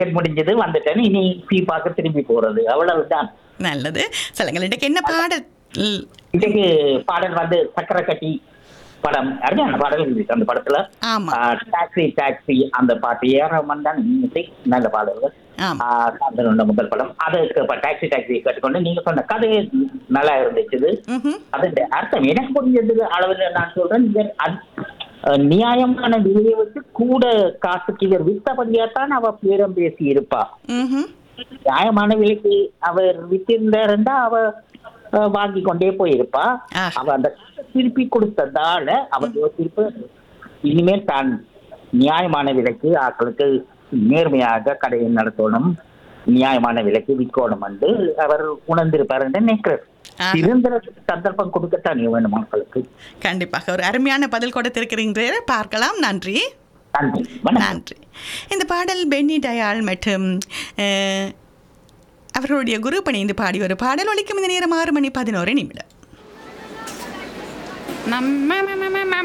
சரி முடிஞ்சது வந்துட்டேன் இனி ஃபீபாக்கு திரும்பி போறது அவ்வளவுதான் நல்லது சொல்லுங்கள் இன்றைக்கு என்ன பாடல் இதுக்கு பாடல் வந்து சக்கரை கட்டி படம் அருமையான பாடல் இருக்கு அந்த படத்துல ஆமா டாக்ஸி டாக்ஸி அந்த பாட்டு ஏறாமன் தான் இசை நல்ல பாடல்கள் ஆமா ஆஹ் சாந்தனோட முதல் படம் அதுக்கு இப்ப டாக்ஸி டாக்ஸி கேட்டுக்கொண்டு நீங்க சொன்ன கதை நல்லா இருந்துச்சு ம்ஹும். அதோட அர்த்தம் எனக்கு புரிஞ்சது அளவில் நான் சொல்றேன் இவர் அத்- அஹ் நியாயமான விலையை வச்சு கூட காசுக்கு இவர் வித்தபடியாத்தான் அவ பேரம் பேசி இருப்பா ம்ஹும். நியாயமான விலைக்கு அவர் வித்திருந்தாருந்தா அவ அஹ், வாங்கி கொண்டே போயிருப்பா ஆ. அவ அந்த காசை திருப்பி கொடுத்ததால அவர் யோசிப்பு இனிமேல் தான் நியாயமான விலைக்கு ஆட்களுக்கு நேர்மையாக கடையை நடத்தணும் நியாயமான விலைக்கு விற்கணும் என்று அவர் உணர்ந்திருப்பார் என்று நினைக்கிறேன் ஆ. இருந்திர சந்தர்ப்பம் கொடுக்கத்தான் வேணும் மக்களுக்கு கண்டிப்பாக ஒரு அருமையான பதில் கொடுத்திருக்கிறீங்க பார்க்கலாம் நன்றி நன்றி வணக்கம் நன்றி இந்த பாடல் பென்னி டயால் மற்றும் அஹ், அவர்களுடைய குரு பணிந்து பாடி ஒரு பாடல் ஒலிக்கும் இந்த நேரம் ஆறு மணி பதினோரு நிமிடம் நம்ம